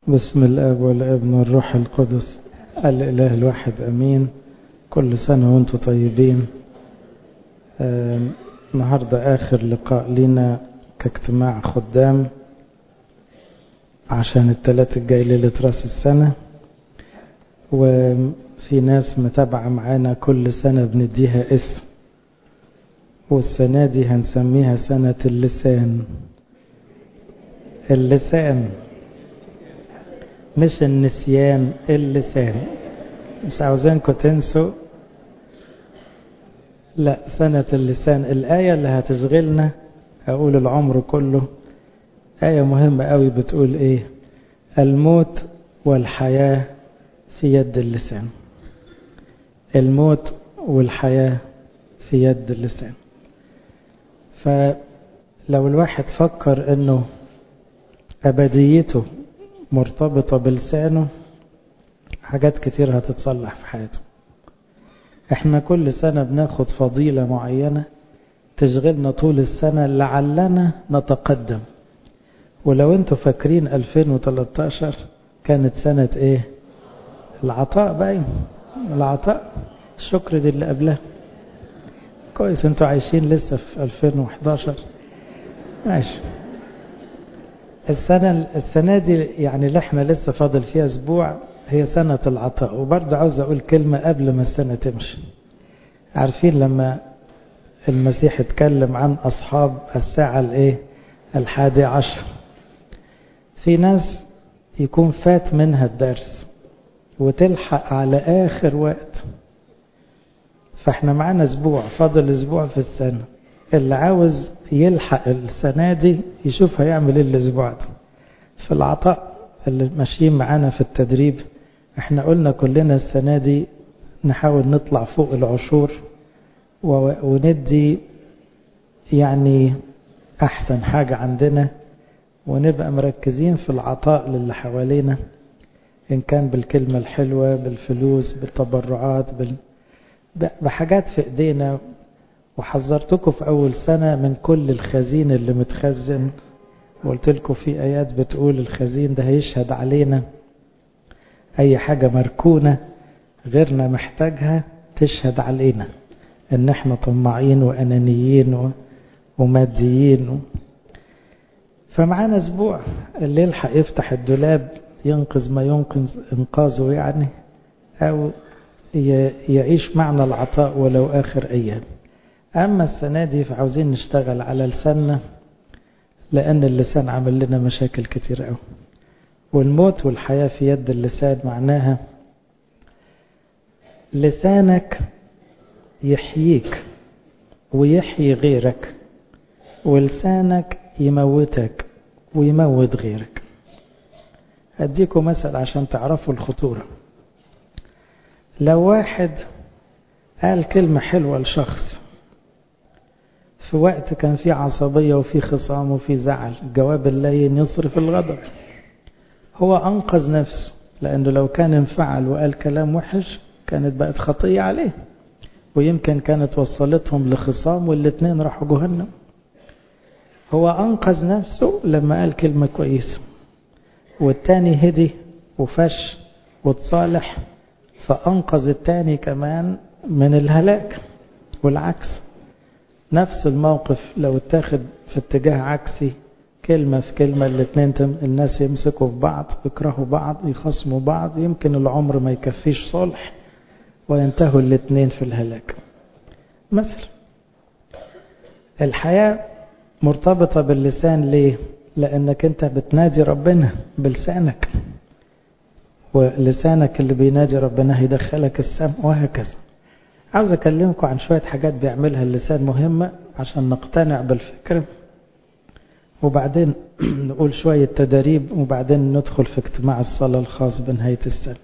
بسم الاب والابن والروح القدس الاله الواحد امين كل سنه وانتم طيبين النهارده اخر لقاء لنا كاجتماع خدام عشان الثلاث الجاي ليله راس السنه وفي ناس متابعه معانا كل سنه بنديها اسم والسنه دي هنسميها سنه اللسان اللسان مش النسيان اللسان مش عاوزينكم تنسوا لا سنة اللسان الآية اللي هتشغلنا أقول العمر كله آية مهمة قوي بتقول إيه الموت والحياة في يد اللسان الموت والحياة في يد اللسان فلو الواحد فكر انه ابديته مرتبطة بلسانه حاجات كتير هتتصلح في حياته احنا كل سنة بناخد فضيلة معينة تشغلنا طول السنة لعلنا نتقدم ولو انتوا فاكرين 2013 كانت سنة ايه العطاء باين العطاء الشكر دي اللي قبلها كويس انتوا عايشين لسه في 2011 ماشي السنة السنة دي يعني اللي احنا لسه فاضل فيها اسبوع هي سنة العطاء وبرضه عاوز اقول كلمة قبل ما السنة تمشي عارفين لما المسيح اتكلم عن اصحاب الساعة الايه الحادي عشر في ناس يكون فات منها الدرس وتلحق على اخر وقت فاحنا معانا اسبوع فاضل اسبوع في السنة اللي عاوز يلحق السنة دي يشوف هيعمل ايه الاسبوع ده في العطاء اللي ماشيين معانا في التدريب احنا قلنا كلنا السنة دي نحاول نطلع فوق العشور وندي يعني احسن حاجة عندنا ونبقى مركزين في العطاء للي حوالينا ان كان بالكلمة الحلوة بالفلوس بالتبرعات بال... بحاجات في ايدينا وحذرتكم في أول سنة من كل الخزين اللي متخزن وقلت لكم في آيات بتقول الخزين ده هيشهد علينا أي حاجة مركونة غيرنا محتاجها تشهد علينا إن إحنا طماعين وأنانيين وماديين و... فمعانا أسبوع اللي يلحق يفتح الدولاب ينقذ ما ينقذ إنقاذه يعني أو يعيش معنى العطاء ولو آخر أيام أما السنة دي فعاوزين نشتغل على لساننا لأن اللسان عمل لنا مشاكل كتير قوي والموت والحياة في يد اللسان معناها لسانك يحييك ويحيي غيرك ولسانك يموتك ويموت غيرك أديكم مثل عشان تعرفوا الخطورة لو واحد قال كلمة حلوة لشخص في وقت كان في عصبية وفي خصام وفي زعل الجواب اللين يصرف الغضب هو أنقذ نفسه لأنه لو كان انفعل وقال كلام وحش كانت بقت خطية عليه ويمكن كانت وصلتهم لخصام والاتنين راحوا جهنم هو أنقذ نفسه لما قال كلمة كويسة والتاني هدي وفش وتصالح فأنقذ التاني كمان من الهلاك والعكس نفس الموقف لو اتاخد في اتجاه عكسي كلمة في كلمة الاثنين الناس يمسكوا في بعض يكرهوا بعض يخصموا بعض يمكن العمر ما يكفيش صلح وينتهوا الاثنين في الهلاك مثل الحياة مرتبطة باللسان ليه لأنك أنت بتنادي ربنا بلسانك ولسانك اللي بينادي ربنا هيدخلك السماء وهكذا عاوز أكلمكم عن شوية حاجات بيعملها اللسان مهمة عشان نقتنع بالفكرة وبعدين نقول شوية تدريب وبعدين ندخل في اجتماع الصلاة الخاص بنهاية السنة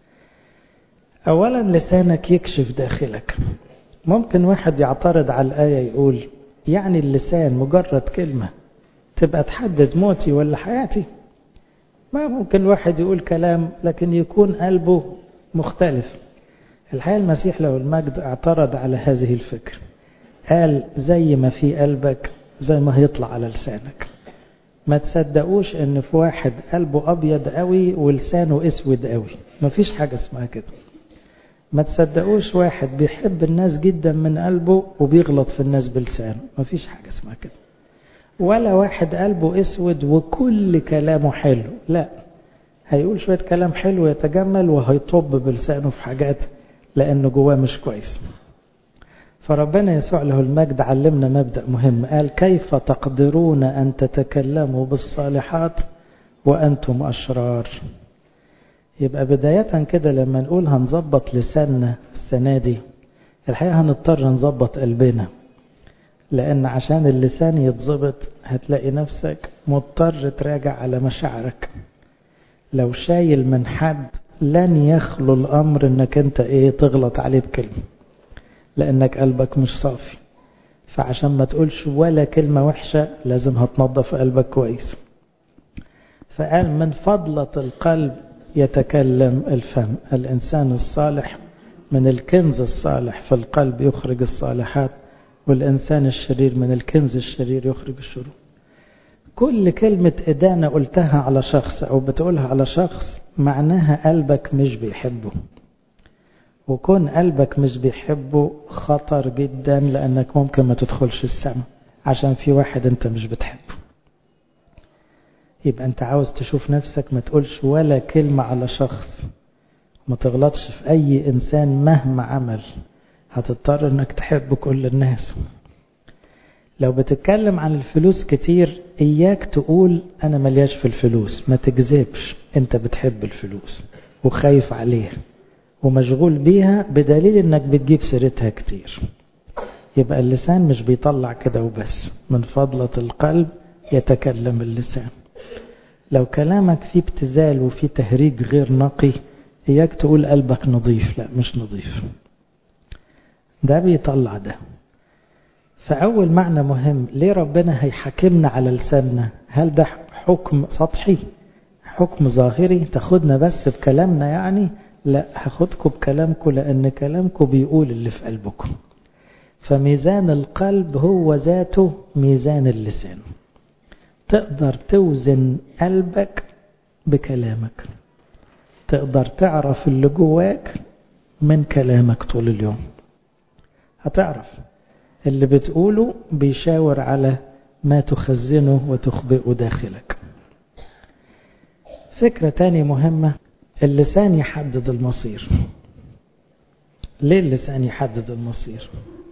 أولا لسانك يكشف داخلك ممكن واحد يعترض على الآية يقول يعني اللسان مجرد كلمة تبقى تحدد موتي ولا حياتي ما ممكن واحد يقول كلام لكن يكون قلبه مختلف الحقيقة المسيح له المجد اعترض على هذه الفكرة قال زي ما في قلبك زي ما هيطلع على لسانك ما تصدقوش ان في واحد قلبه ابيض قوي ولسانه اسود قوي مفيش حاجة اسمها كده ما تصدقوش واحد بيحب الناس جدا من قلبه وبيغلط في الناس بلسانه مفيش حاجة اسمها كده ولا واحد قلبه اسود وكل كلامه حلو لا هيقول شوية كلام حلو يتجمل وهيطب بلسانه في حاجات لأنه جواه مش كويس فربنا يسوع له المجد علمنا مبدأ مهم قال كيف تقدرون أن تتكلموا بالصالحات وأنتم أشرار يبقى بداية كده لما نقول هنظبط لساننا السنة دي الحقيقة هنضطر نظبط قلبنا لأن عشان اللسان يتظبط هتلاقي نفسك مضطر تراجع على مشاعرك لو شايل من حد لن يخلو الأمر انك انت ايه تغلط عليه بكلمة لأنك قلبك مش صافي فعشان ما تقولش ولا كلمة وحشة لازم هتنظف قلبك كويس فقال من فضلة القلب يتكلم الفم الإنسان الصالح من الكنز الصالح في القلب يخرج الصالحات والإنسان الشرير من الكنز الشرير يخرج الشرور كل كلمة إدانة قلتها على شخص أو بتقولها على شخص معناها قلبك مش بيحبه وكون قلبك مش بيحبه خطر جدا لأنك ممكن ما تدخلش السماء عشان في واحد أنت مش بتحبه يبقى أنت عاوز تشوف نفسك ما تقولش ولا كلمة على شخص ما تغلطش في أي إنسان مهما عمل هتضطر أنك تحب كل الناس لو بتتكلم عن الفلوس كتير إياك تقول أنا ملياش في الفلوس ما تكذبش أنت بتحب الفلوس وخايف عليها ومشغول بيها بدليل أنك بتجيب سيرتها كتير يبقى اللسان مش بيطلع كده وبس من فضلة القلب يتكلم اللسان لو كلامك فيه ابتذال وفيه تهريج غير نقي إياك تقول قلبك نظيف لا مش نظيف ده بيطلع ده فأول معنى مهم ليه ربنا هيحكمنا على لساننا هل ده حكم سطحي حكم ظاهري تاخدنا بس بكلامنا يعني لا هاخدكم بكلامكم لأن كلامكم بيقول اللي في قلبكم فميزان القلب هو ذاته ميزان اللسان تقدر توزن قلبك بكلامك تقدر تعرف اللي جواك من كلامك طول اليوم هتعرف اللي بتقوله بيشاور على ما تخزنه وتخبئه داخلك فكرة تانية مهمة اللسان يحدد المصير ليه اللسان يحدد المصير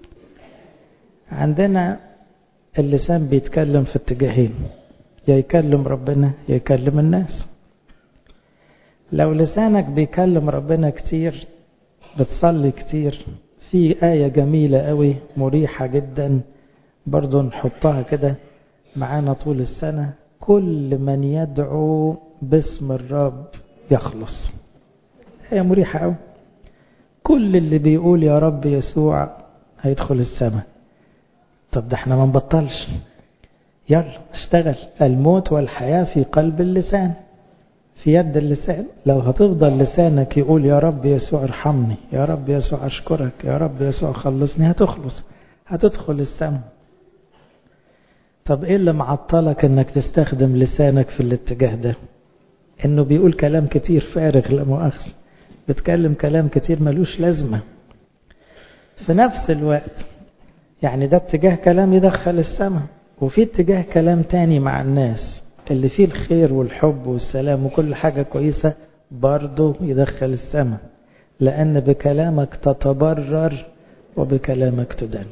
عندنا اللسان بيتكلم في اتجاهين يا يكلم ربنا يا يكلم الناس لو لسانك بيكلم ربنا كتير بتصلي كتير في آية جميلة قوي مريحة جدا برضو نحطها كده معانا طول السنة كل من يدعو باسم الرب يخلص آية مريحة قوي كل اللي بيقول يا رب يسوع هيدخل السماء طب ده احنا ما نبطلش يلا اشتغل الموت والحياة في قلب اللسان في يد اللسان لو هتفضل لسانك يقول يا رب يسوع ارحمني يا رب يسوع اشكرك يا رب يسوع خلصني هتخلص هتدخل السماء طب ايه اللي معطلك انك تستخدم لسانك في الاتجاه ده انه بيقول كلام كتير فارغ لا مؤاخذة بتكلم كلام كتير ملوش لازمة في نفس الوقت يعني ده اتجاه كلام يدخل السماء وفي اتجاه كلام تاني مع الناس اللي فيه الخير والحب والسلام وكل حاجة كويسة برضه يدخل السماء لأن بكلامك تتبرر وبكلامك تدان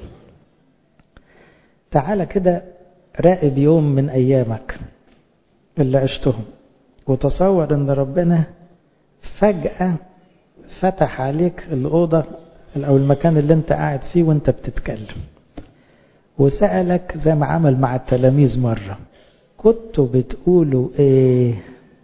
تعال كده راقب يوم من أيامك اللي عشتهم وتصور ان ربنا فجأة فتح عليك الأوضة أو المكان اللي انت قاعد فيه وانت بتتكلم وسألك زي ما عمل مع التلاميذ مرة كنتوا بتقولوا ايه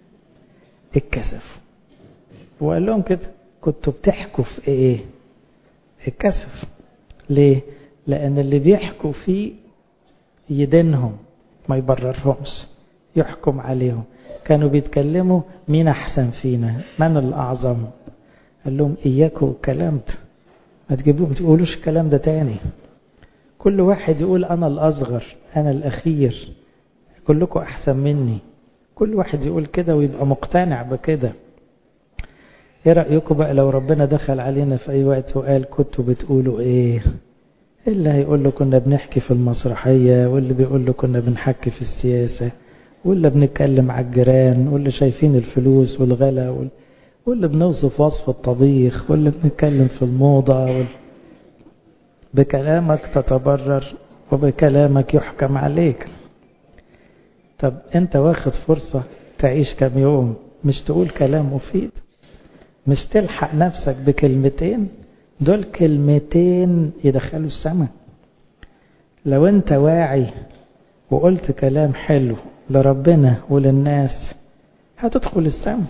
الكسف وقال لهم كده كنتوا بتحكوا في ايه الكسف ليه لان اللي بيحكوا فيه يدينهم ما يبررهمش يحكم عليهم كانوا بيتكلموا مين احسن فينا من الاعظم قال لهم اياكوا الكلام ده ما تجيبوه ما تقولوش الكلام ده تاني كل واحد يقول انا الاصغر انا الاخير كلكم أحسن مني كل واحد يقول كده ويبقى مقتنع بكده ايه رأيكم بقى لو ربنا دخل علينا في اي وقت وقال كنتوا بتقولوا ايه اللي هيقول له كنا بنحكي في المسرحية واللي بيقول له كنا بنحكي في السياسة واللي بنتكلم على الجيران واللي شايفين الفلوس والغلا وال... واللي بنوصف وصف الطبيخ واللي بنتكلم في الموضة وال... بكلامك تتبرر وبكلامك يحكم عليك طب انت واخد فرصة تعيش كم يوم مش تقول كلام مفيد مش تلحق نفسك بكلمتين دول كلمتين يدخلوا السماء لو انت واعي وقلت كلام حلو لربنا وللناس هتدخل السماء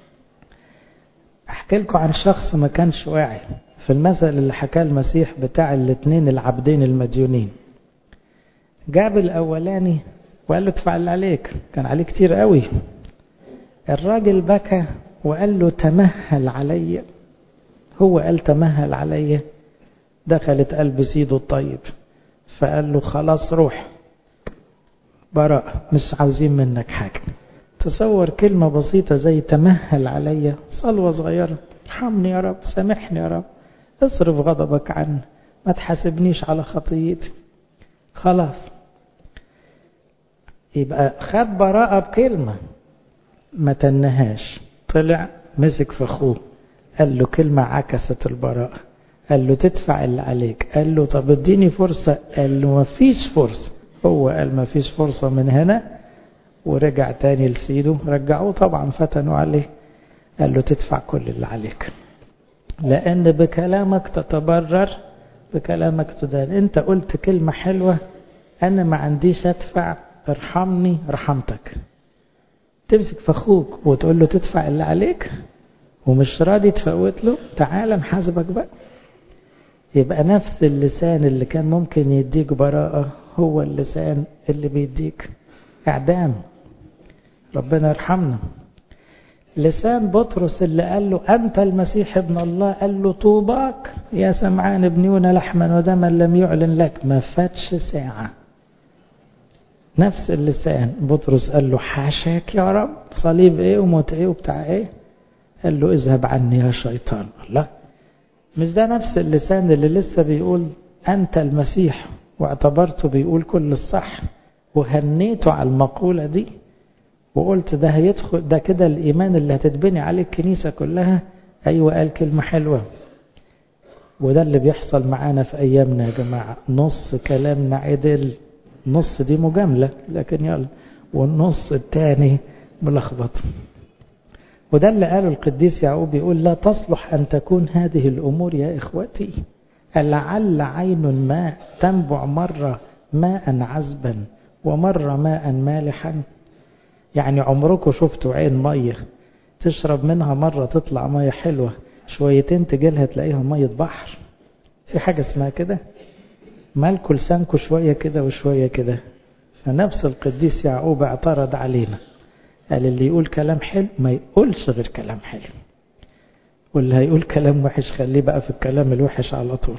احكي لكم عن شخص ما كانش واعي في المثل اللي حكاه المسيح بتاع الاثنين العبدين المديونين جاب الاولاني وقال له ادفع اللي عليك كان عليه كتير قوي الراجل بكى وقال له تمهل علي هو قال تمهل علي دخلت قلب سيده الطيب فقال له خلاص روح براء مش عاوزين منك حاجة تصور كلمة بسيطة زي تمهل علي صلوة صغيرة ارحمني يا رب سامحني يا رب اصرف غضبك عني ما تحاسبنيش على خطيتي خلاص يبقى خد براءة بكلمة ما تنهاش طلع مسك في اخوه قال له كلمة عكست البراءة قال له تدفع اللي عليك قال له طب اديني فرصة قال له ما فيش فرصة هو قال ما فيش فرصة من هنا ورجع تاني لسيده رجعوه طبعا فتنوا عليه قال له تدفع كل اللي عليك لأن بكلامك تتبرر بكلامك تدان انت قلت كلمة حلوة أنا ما عنديش أدفع ارحمني رحمتك تمسك في أخوك وتقول له تدفع اللي عليك ومش راضي تفوت له تعال نحاسبك بقى يبقى نفس اللسان اللي كان ممكن يديك براءة هو اللسان اللي بيديك إعدام ربنا يرحمنا لسان بطرس اللي قال له أنت المسيح ابن الله قال له طوباك يا سمعان ابن يونا لحما ودما لم يعلن لك ما فاتش ساعة نفس اللسان بطرس قال له حاشاك يا رب صليب ايه وموت ايه وبتاع ايه قال له اذهب عني يا شيطان الله مش ده نفس اللسان اللي لسه بيقول أنت المسيح واعتبرته بيقول كل الصح وهنيته على المقولة دي وقلت ده هيدخل ده كده الإيمان اللي هتتبني عليه الكنيسة كلها أيوة قال كلمة حلوة وده اللي بيحصل معانا في أيامنا يا جماعة نص كلامنا عدل نص دي مجاملة لكن يلا والنص التاني ملخبط وده اللي قاله القديس يعقوب يقول لا تصلح أن تكون هذه الأمور يا إخوتي لعل عين ماء تنبع مرة ماء عذبا ومرة ماء مالحا يعني عمركم شفتوا عين مية تشرب منها مرة تطلع مية حلوة شويتين تجيلها تلاقيها مية بحر في حاجة اسمها كده مالكوا لسانكوا شوية كده وشوية كده فنفس القديس يعقوب اعترض علينا قال اللي يقول كلام حلو ما يقولش غير كلام حلو واللي هيقول كلام وحش خليه بقى في الكلام الوحش على طول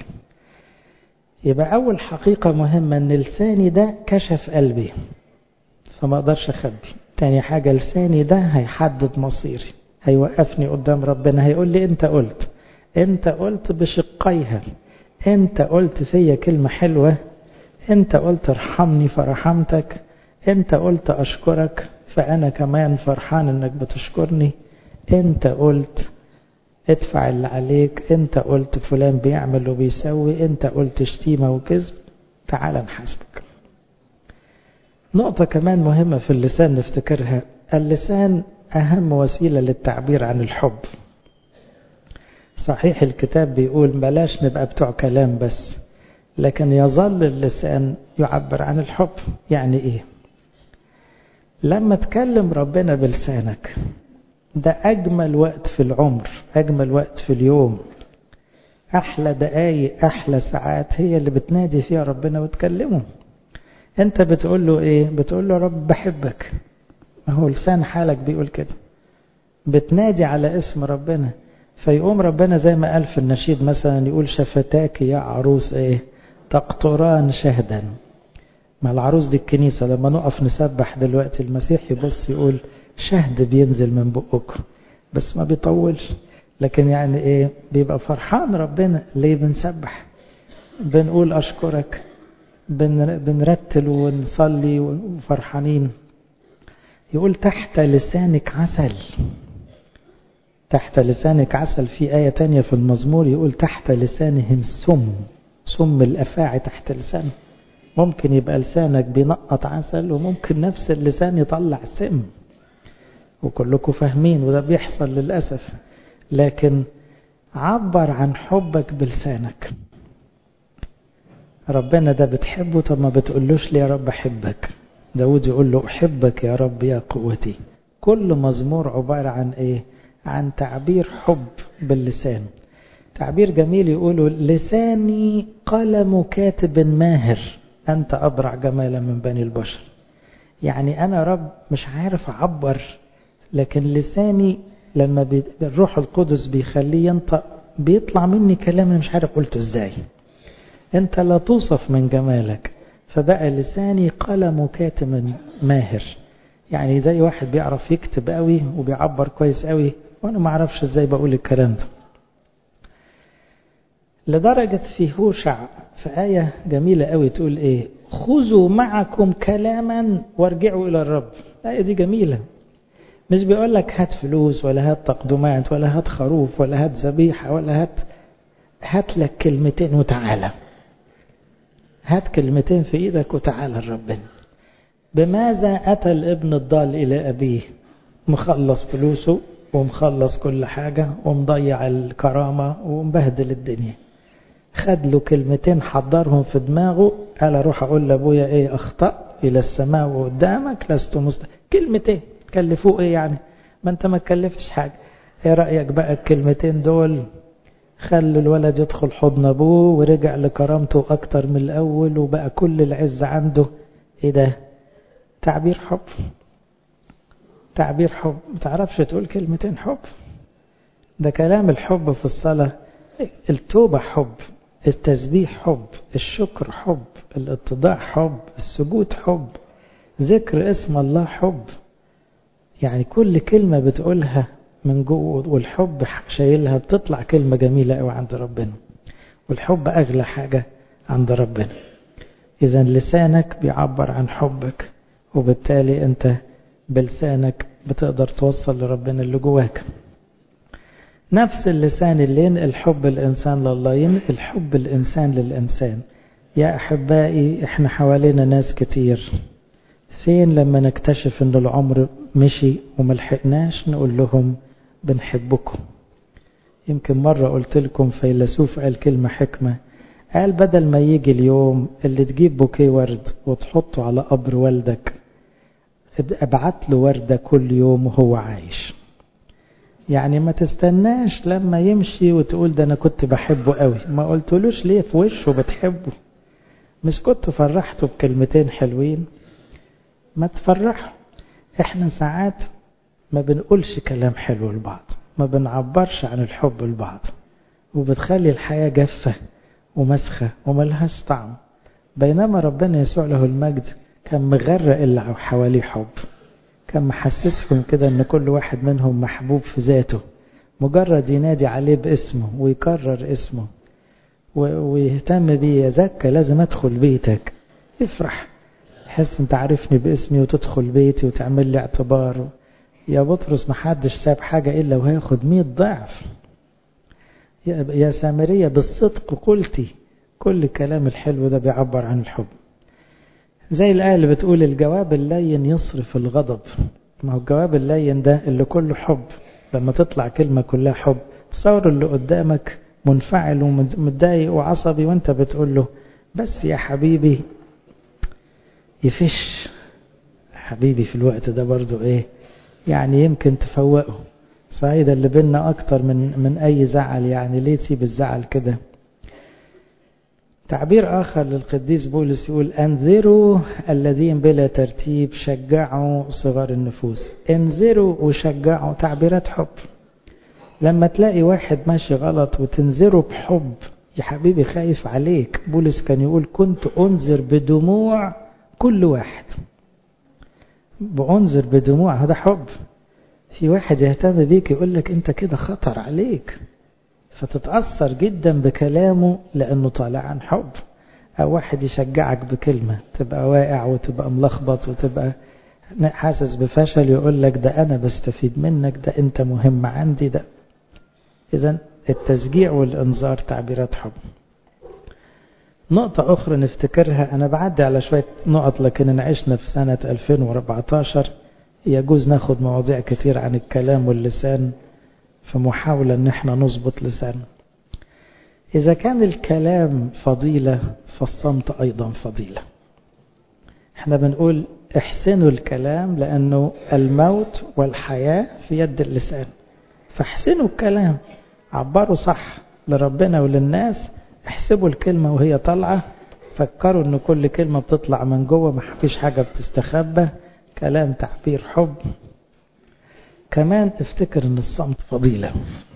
يبقى أول حقيقة مهمة أن لساني ده كشف قلبي فما أقدرش أخبي تاني حاجة لساني ده هيحدد مصيري هيوقفني قدام ربنا هيقول لي أنت قلت أنت قلت بشقيها أنت قلت فيا كلمة حلوة أنت قلت ارحمني فرحمتك أنت قلت أشكرك فأنا كمان فرحان أنك بتشكرني أنت قلت ادفع اللي عليك أنت قلت فلان بيعمل وبيسوي أنت قلت شتيمة وكذب تعال نحاسبك نقطة كمان مهمة في اللسان نفتكرها اللسان أهم وسيلة للتعبير عن الحب صحيح الكتاب بيقول بلاش نبقى بتوع كلام بس لكن يظل اللسان يعبر عن الحب يعني ايه لما تكلم ربنا بلسانك ده أجمل وقت في العمر أجمل وقت في اليوم أحلى دقايق أحلى ساعات هي اللي بتنادي فيها ربنا وتكلمه أنت بتقول له إيه بتقول له رب بحبك ما هو لسان حالك بيقول كده بتنادي على اسم ربنا فيقوم ربنا زي ما قال في النشيد مثلا يقول شفتاك يا عروس ايه تقطران شهدا مع العروس دي الكنيسة لما نقف نسبح دلوقتي المسيح يبص يقول شهد بينزل من بقكم بس ما بيطولش لكن يعني ايه بيبقى فرحان ربنا ليه بنسبح بنقول اشكرك بن بنرتل ونصلي وفرحانين يقول تحت لسانك عسل تحت لسانك عسل في آية تانية في المزمور يقول تحت لسانهم سم سم الأفاعي تحت لسانه ممكن يبقى لسانك بينقط عسل وممكن نفس اللسان يطلع سم وكلكم فاهمين وده بيحصل للأسف لكن عبر عن حبك بلسانك ربنا ده بتحبه طب ما بتقولوش ليه يا رب أحبك داود يقول له أحبك يا رب يا قوتي كل مزمور عبارة عن إيه عن تعبير حب باللسان تعبير جميل يقولوا لساني قلم كاتب ماهر أنت أبرع جمالا من بني البشر يعني أنا رب مش عارف أعبر لكن لساني لما الروح القدس بيخليه ينطق بيطلع مني كلام أنا مش عارف قلته إزاي أنت لا توصف من جمالك فبقى لساني قلم كاتب ماهر يعني زي واحد بيعرف يكتب قوي وبيعبر كويس قوي وانا ما اعرفش ازاي بقول الكلام ده لدرجة في هوشع في آية جميلة قوي تقول ايه خذوا معكم كلاما وارجعوا الى الرب الآية دي جميلة مش بيقول لك هات فلوس ولا هات تقدمات ولا هات خروف ولا هات ذبيحة ولا هات هات لك كلمتين وتعالى هات كلمتين في ايدك وتعالى لربنا بماذا أتى الابن الضال إلى أبيه مخلص فلوسه ومخلص كل حاجة ومضيع الكرامة ومبهدل الدنيا خد له كلمتين حضرهم في دماغه قال اروح اقول لابويا ايه اخطأ الى السماء وقدامك لست مست كلمتين كلفوه ايه يعني ما انت ما كلفتش حاجة ايه رأيك بقى الكلمتين دول خلوا الولد يدخل حضن ابوه ورجع لكرامته اكتر من الاول وبقى كل العز عنده ايه ده تعبير حب تعبير حب ما تعرفش تقول كلمتين حب ده كلام الحب في الصلاة التوبة حب التسبيح حب الشكر حب الاتضاع حب السجود حب ذكر اسم الله حب يعني كل كلمة بتقولها من جوه والحب شايلها بتطلع كلمة جميلة قوي عند ربنا والحب أغلى حاجة عند ربنا إذا لسانك بيعبر عن حبك وبالتالي أنت بلسانك بتقدر توصل لربنا اللي جواك نفس اللسان اللي ينقل حب الإنسان لله ينقل حب الإنسان للإنسان يا أحبائي إحنا حوالينا ناس كتير فين لما نكتشف أن العمر مشي وملحقناش نقول لهم بنحبكم يمكن مرة قلت لكم فيلسوف قال كلمة حكمة قال بدل ما يجي اليوم اللي تجيب بوكيه ورد وتحطه على قبر والدك ابعت له وردة كل يوم وهو عايش يعني ما تستناش لما يمشي وتقول ده انا كنت بحبه قوي ما قلتلوش ليه في وشه بتحبه مش كنت فرحته بكلمتين حلوين ما تفرحوا احنا ساعات ما بنقولش كلام حلو لبعض ما بنعبرش عن الحب لبعض وبتخلي الحياة جافة ومسخة وملهاش طعم بينما ربنا يسوع له المجد كان مغرق اللي حواليه حب كان محسسهم كده ان كل واحد منهم محبوب في ذاته مجرد ينادي عليه باسمه ويكرر اسمه ويهتم بيه يا زكا لازم ادخل بيتك افرح تحس انت عارفني باسمي وتدخل بيتي وتعمل لي اعتبار يا بطرس محدش ساب حاجة إلا وهياخد مية ضعف يا سامرية بالصدق قلتي كل الكلام الحلو ده بيعبر عن الحب زي الآية اللي بتقول الجواب اللين يصرف الغضب ما هو الجواب اللين ده اللي كله حب لما تطلع كلمة كلها حب تصور اللي قدامك منفعل ومتضايق وعصبي وانت بتقول له بس يا حبيبي يفش حبيبي في الوقت ده برضو ايه يعني يمكن تفوقه صحيح ده اللي بينا اكتر من من اي زعل يعني ليه تسيب الزعل كده تعبير آخر للقديس بولس يقول أنذروا الذين بلا ترتيب شجعوا صغار النفوس انذروا وشجعوا تعبيرات حب لما تلاقي واحد ماشي غلط وتنذره بحب يا حبيبي خايف عليك بولس كان يقول كنت أنذر بدموع كل واحد بأنذر بدموع هذا حب في واحد يهتم بيك يقول لك انت كده خطر عليك فتتأثر جدا بكلامه لأنه طالع عن حب أو واحد يشجعك بكلمة تبقى واقع وتبقى ملخبط وتبقى حاسس بفشل يقول لك ده أنا بستفيد منك ده أنت مهم عندي ده إذا التشجيع والإنذار تعبيرات حب نقطة أخرى نفتكرها أنا بعدي على شوية نقط لكن عشنا في سنة 2014 يجوز ناخد مواضيع كتير عن الكلام واللسان في محاولة ان احنا نظبط لسان اذا كان الكلام فضيلة فالصمت ايضا فضيلة احنا بنقول احسنوا الكلام لانه الموت والحياة في يد اللسان فاحسنوا الكلام عبروا صح لربنا وللناس احسبوا الكلمة وهي طالعة فكروا ان كل كلمة بتطلع من جوه ما فيش حاجة بتستخبى كلام تعبير حب كمان افتكر ان الصمت فضيلة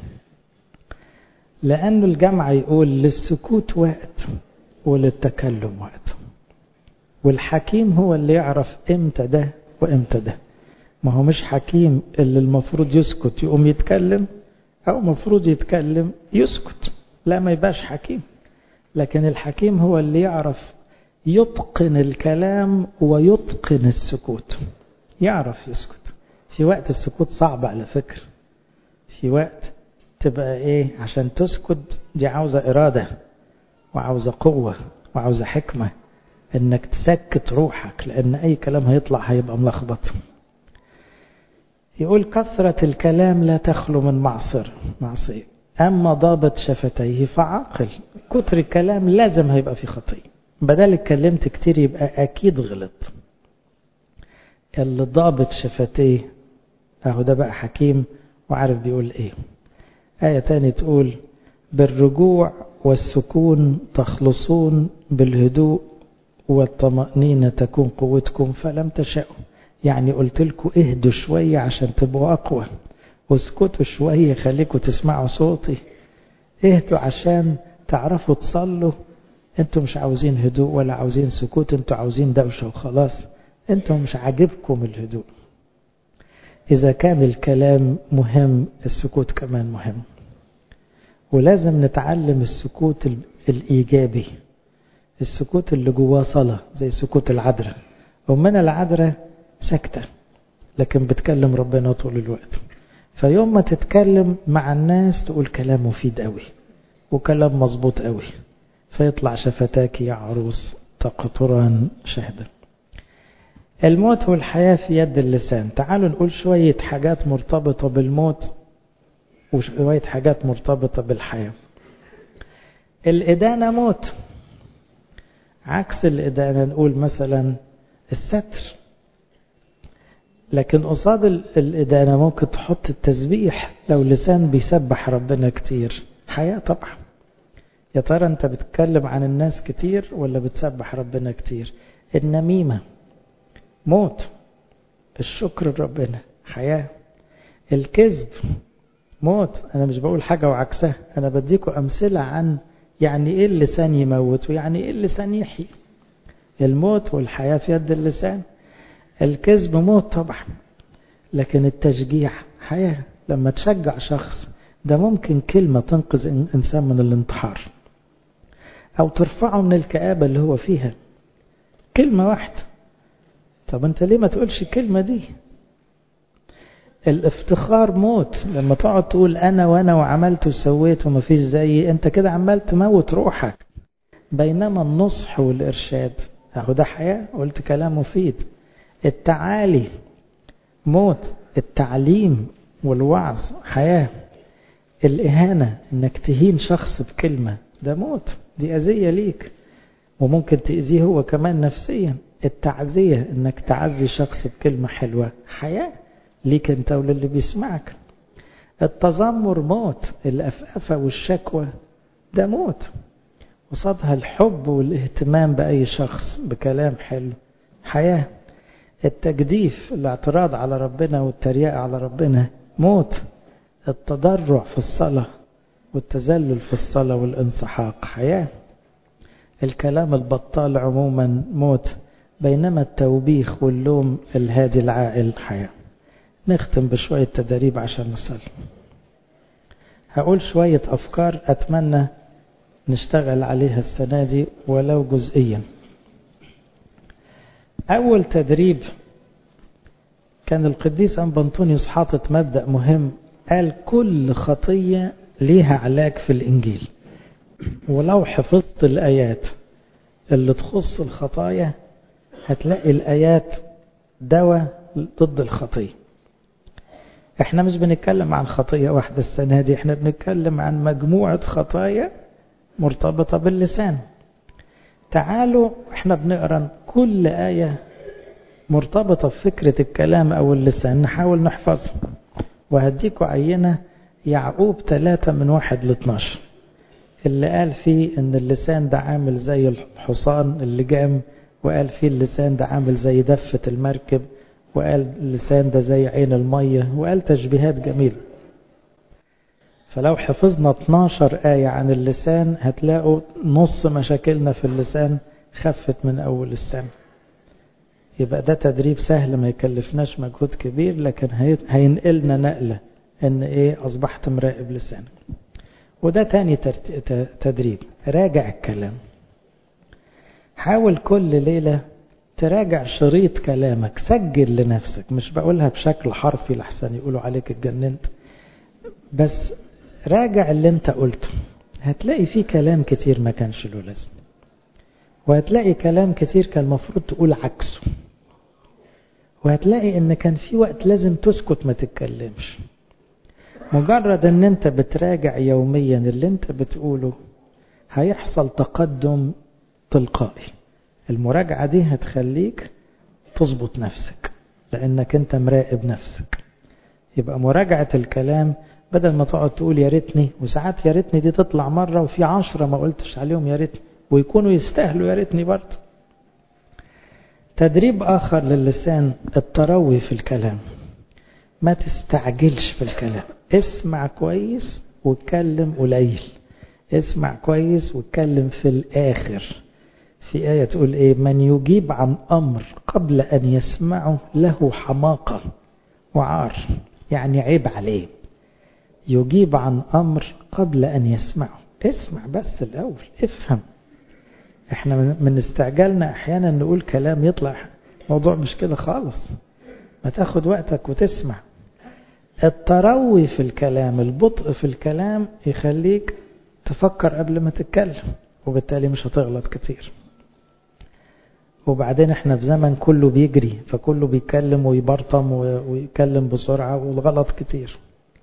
لأن الجمع يقول للسكوت وقت وللتكلم وقت والحكيم هو اللي يعرف امتى ده وامتى ده ما هو مش حكيم اللي المفروض يسكت يقوم يتكلم او مفروض يتكلم يسكت لا ما يبقاش حكيم لكن الحكيم هو اللي يعرف يتقن الكلام ويتقن السكوت يعرف يسكت في وقت السكوت صعب على فكرة في وقت تبقى ايه عشان تسكت دي عاوزة إرادة وعاوزة قوة وعاوزة حكمة انك تسكت روحك لان اي كلام هيطلع هيبقى ملخبط يقول كثرة الكلام لا تخلو من معصر معصية أما ضابط شفتيه فعاقل كتر الكلام لازم هيبقى في خطية بدل اتكلمت كتير يبقى أكيد غلط اللي ضابط شفتيه اهو ده بقى حكيم وعارف بيقول ايه آية تاني تقول بالرجوع والسكون تخلصون بالهدوء والطمأنينة تكون قوتكم فلم تشاءوا يعني قلت لكم اهدوا شوية عشان تبقوا أقوى واسكتوا شوية خليكم تسمعوا صوتي اهدوا عشان تعرفوا تصلوا انتوا مش عاوزين هدوء ولا عاوزين سكوت انتوا عاوزين دوشة وخلاص انتوا مش عاجبكم الهدوء إذا كان الكلام مهم السكوت كمان مهم ولازم نتعلم السكوت الإيجابي السكوت اللي جواه صلاة زي سكوت العذراء أمنا العذراء ساكتة لكن بتكلم ربنا طول الوقت فيوم ما تتكلم مع الناس تقول كلام مفيد قوي وكلام مظبوط قوي فيطلع شفتاك يا عروس تقطران شهدا الموت والحياة في يد اللسان تعالوا نقول شوية حاجات مرتبطة بالموت وشوية حاجات مرتبطة بالحياة الإدانة موت عكس الإدانة نقول مثلا الستر لكن قصاد الإدانة ممكن تحط التسبيح لو لسان بيسبح ربنا كتير حياة طبعا يا ترى انت بتتكلم عن الناس كتير ولا بتسبح ربنا كتير النميمة موت الشكر لربنا حياة الكذب موت أنا مش بقول حاجة وعكسها أنا بديكم أمثلة عن يعني إيه اللسان يموت ويعني إيه اللسان يحيي الموت والحياة في يد اللسان الكذب موت طبعا لكن التشجيع حياة لما تشجع شخص ده ممكن كلمة تنقذ إنسان من الانتحار أو ترفعه من الكآبة اللي هو فيها كلمة واحدة طب أنت ليه ما تقولش الكلمة دي الافتخار موت لما تقعد تقول أنا وأنا وعملت وسويت وما فيش زيي أنت كده عمال تموت روحك بينما النصح والإرشاد أهو ده حياة قلت كلام مفيد التعالي موت التعليم والوعظ حياة الإهانة إنك تهين شخص بكلمة ده موت دي أذية ليك وممكن تأذيه هو كمان نفسيا التعزية إنك تعزي شخص بكلمة حلوة حياة ليك أنت وللي بيسمعك التذمر موت الأفأفة والشكوى ده موت وصدها الحب والاهتمام بأي شخص بكلام حلو حياة التجديف الاعتراض على ربنا والتريقة على ربنا موت التضرع في الصلاة والتذلل في الصلاة والانسحاق حياة الكلام البطال عموما موت بينما التوبيخ واللوم الهادي العاقل حياة نختم بشوية تدريب عشان نصلي هقول شوية أفكار أتمنى نشتغل عليها السنة دي ولو جزئيا أول تدريب كان القديس أنبنطونيوس حاطط مبدأ مهم قال كل خطية ليها علاج في الإنجيل ولو حفظت الآيات اللي تخص الخطايا هتلاقي الآيات دواء ضد الخطية احنا مش بنتكلم عن خطية واحدة السنة دي احنا بنتكلم عن مجموعة خطايا مرتبطة باللسان تعالوا احنا بنقرا كل آية مرتبطة بفكرة الكلام أو اللسان نحاول نحفظها وهديكوا عينة يعقوب 3 من 1 ل 12 اللي قال فيه ان اللسان ده عامل زي الحصان اللي جام وقال فيه اللسان ده عامل زي دفة المركب وقال اللسان ده زي عين المية وقال تشبيهات جميلة فلو حفظنا 12 آية عن اللسان هتلاقوا نص مشاكلنا في اللسان خفت من أول السنة يبقى ده تدريب سهل ما يكلفناش مجهود كبير لكن هينقلنا نقلة ان ايه اصبحت مراقب لسانك وده تاني تدريب راجع الكلام حاول كل ليلة تراجع شريط كلامك سجل لنفسك مش بقولها بشكل حرفي لحسن يقولوا عليك اتجننت بس راجع اللي انت قلته هتلاقي فيه كلام كتير ما كانش له لازمه وهتلاقي كلام كتير كان المفروض تقول عكسه وهتلاقي ان كان في وقت لازم تسكت ما تتكلمش مجرد ان انت بتراجع يوميا اللي انت بتقوله هيحصل تقدم تلقائي المراجعة دي هتخليك تظبط نفسك لانك انت مراقب نفسك يبقى مراجعة الكلام بدل ما تقعد تقول يا ريتني وساعات يا ريتني دي تطلع مرة وفي عشرة ما قلتش عليهم يا ريتني ويكونوا يستاهلوا يا ريتني برضه تدريب آخر للسان التروي في الكلام ما تستعجلش في الكلام اسمع كويس واتكلم قليل اسمع كويس واتكلم في الآخر في آية تقول إيه من يجيب عن أمر قبل أن يسمعه له حماقة وعار يعني عيب عليه يجيب عن أمر قبل أن يسمعه اسمع بس الأول افهم احنا من استعجالنا احيانا نقول كلام يطلع موضوع مش كده خالص ما تاخد وقتك وتسمع التروي في الكلام البطء في الكلام يخليك تفكر قبل ما تتكلم وبالتالي مش هتغلط كتير وبعدين احنا في زمن كله بيجري فكله بيتكلم ويبرطم ويتكلم بسرعة والغلط كتير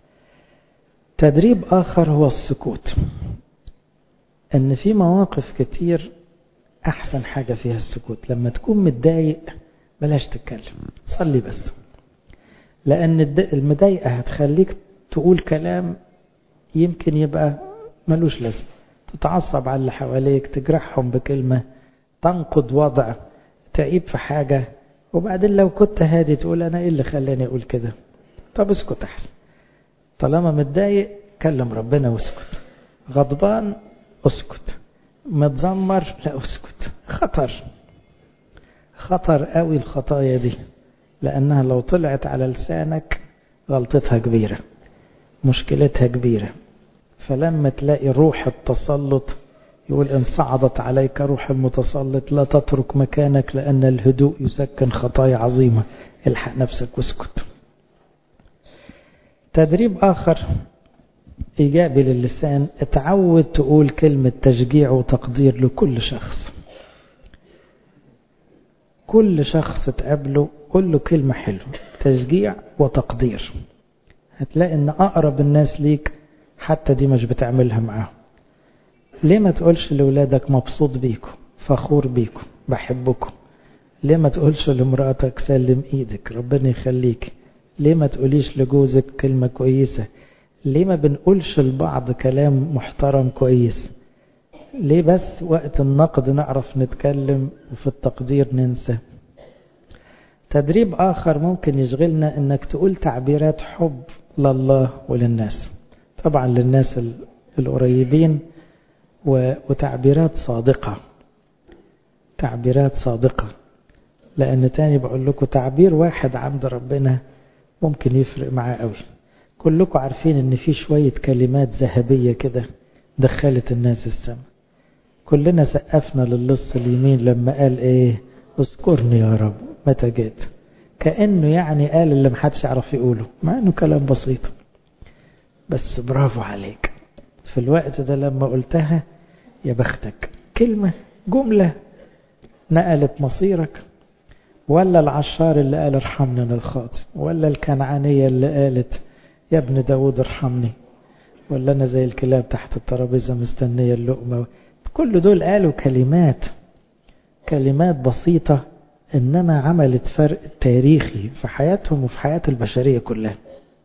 تدريب آخر هو السكوت ان في مواقف كتير احسن حاجة فيها السكوت لما تكون متضايق بلاش تتكلم صلي بس لان المضايقة هتخليك تقول كلام يمكن يبقى ملوش لازمة تتعصب على اللي حواليك تجرحهم بكلمة تنقض وضع تعيب في حاجة وبعدين لو كنت هادي تقول انا ايه اللي خلاني اقول كده طب اسكت احسن طالما متضايق كلم ربنا واسكت غضبان اسكت متذمر لا اسكت خطر خطر قوي الخطايا دي لانها لو طلعت على لسانك غلطتها كبيرة مشكلتها كبيرة فلما تلاقي روح التسلط يقول إن صعدت عليك روح المتسلط لا تترك مكانك لأن الهدوء يسكن خطايا عظيمة الحق نفسك واسكت تدريب آخر إيجابي للسان اتعود تقول كلمة تشجيع وتقدير لكل شخص كل شخص تقابله قول له كلمة حلوة تشجيع وتقدير هتلاقي ان اقرب الناس ليك حتى دي مش بتعملها معاهم ليه ما تقولش لولادك مبسوط بيكم فخور بيكم بحبكم ليه ما تقولش لمراتك سلم ايدك ربنا يخليك ليه ما تقوليش لجوزك كلمة كويسة ليه ما بنقولش لبعض كلام محترم كويس ليه بس وقت النقد نعرف نتكلم وفي التقدير ننسى تدريب آخر ممكن يشغلنا انك تقول تعبيرات حب لله وللناس طبعا للناس القريبين وتعبيرات صادقة تعبيرات صادقة لأن تاني بقول لكم تعبير واحد عند ربنا ممكن يفرق معاه قوي كلكم عارفين ان في شوية كلمات ذهبية كده دخلت الناس السماء كلنا سقفنا للص اليمين لما قال ايه اذكرني يا رب متى جيت كأنه يعني قال اللي محدش يعرف يقوله مع انه كلام بسيط بس برافو عليك في الوقت ده لما قلتها يا بختك كلمة جملة نقلت مصيرك ولا العشار اللي قال ارحمنا من الخاطئ ولا الكنعانية اللي قالت يا ابن داود ارحمني ولا انا زي الكلاب تحت الترابيزة مستنية اللقمة كل دول قالوا كلمات كلمات بسيطة انما عملت فرق تاريخي في حياتهم وفي حياة البشرية كلها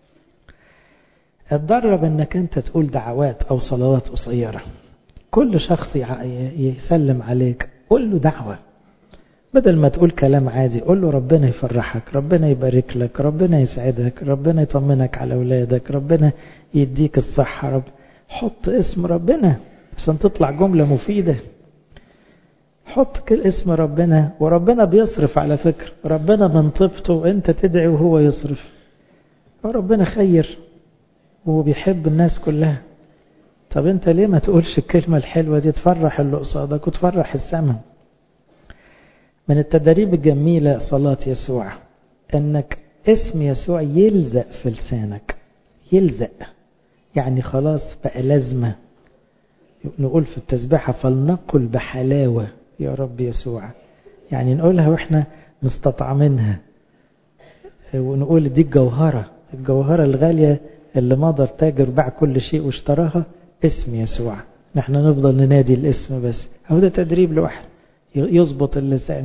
اتدرب انك انت تقول دعوات او صلوات قصيرة كل شخص يسلم عليك قول له دعوة بدل ما تقول كلام عادي قول له ربنا يفرحك ربنا يبارك لك ربنا يسعدك ربنا يطمنك على أولادك ربنا يديك الصحة رب حط اسم ربنا عشان تطلع جملة مفيدة حط كل اسم ربنا وربنا بيصرف على فكرة ربنا من طيبته انت تدعي وهو يصرف وربنا خير وهو بيحب الناس كلها طب انت ليه ما تقولش الكلمة الحلوة دي تفرح اللي قصادك وتفرح السماء من التدريب الجميلة صلاة يسوع انك اسم يسوع يلزق في لسانك يلزق يعني خلاص بقى لازمة نقول في التسبيحة فلنقل بحلاوة يا رب يسوع يعني نقولها واحنا مستطعمينها ونقول دي الجوهرة الجوهرة الغالية اللي مضى تاجر باع كل شيء واشتراها اسم يسوع نحن نفضل ننادي الاسم بس هو ده تدريب لوحده يظبط اللسان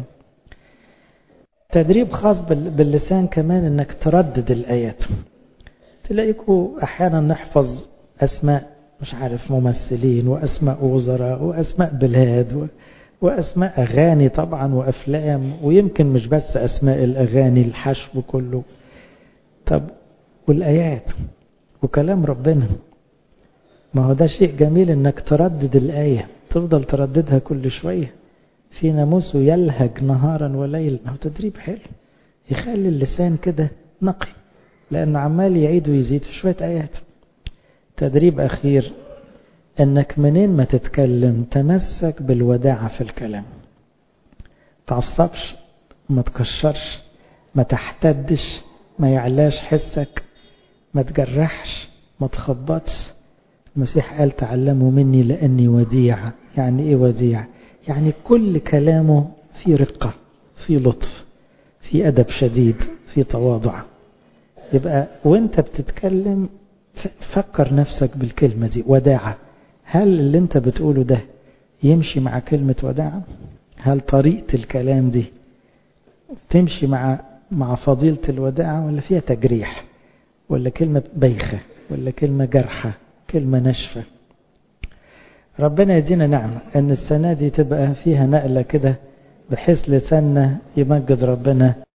تدريب خاص باللسان كمان انك تردد الايات تلاقيكوا احيانا نحفظ اسماء مش عارف ممثلين واسماء وزراء واسماء بلاد واسماء اغاني طبعا وافلام ويمكن مش بس اسماء الاغاني الحشو كله طب والايات وكلام ربنا ما هو ده شيء جميل انك تردد الايه تفضل ترددها كل شويه في ناموسه يلهج نهارا وليلا هو تدريب حلو يخلي اللسان كده نقي لأنه عمال يعيد ويزيد في شوية آيات تدريب أخير أنك منين ما تتكلم تمسك بالوداعة في الكلام تعصبش ما تكشرش ما تحتدش ما يعلاش حسك ما تجرحش ما تخبطش المسيح قال تعلموا مني لأني وديع يعني إيه وديع يعني كل كلامه في رقة في لطف في أدب شديد في تواضع يبقى وانت بتتكلم فكر نفسك بالكلمة دي وداعة هل اللي انت بتقوله ده يمشي مع كلمة وداعة هل طريقة الكلام دي تمشي مع مع فضيلة الوداعة ولا فيها تجريح ولا كلمة بيخة ولا كلمة جرحة كلمة نشفة ربنا يدينا نعمة ان السنة دي تبقى فيها نقلة كده بحيث لساننا يمجد ربنا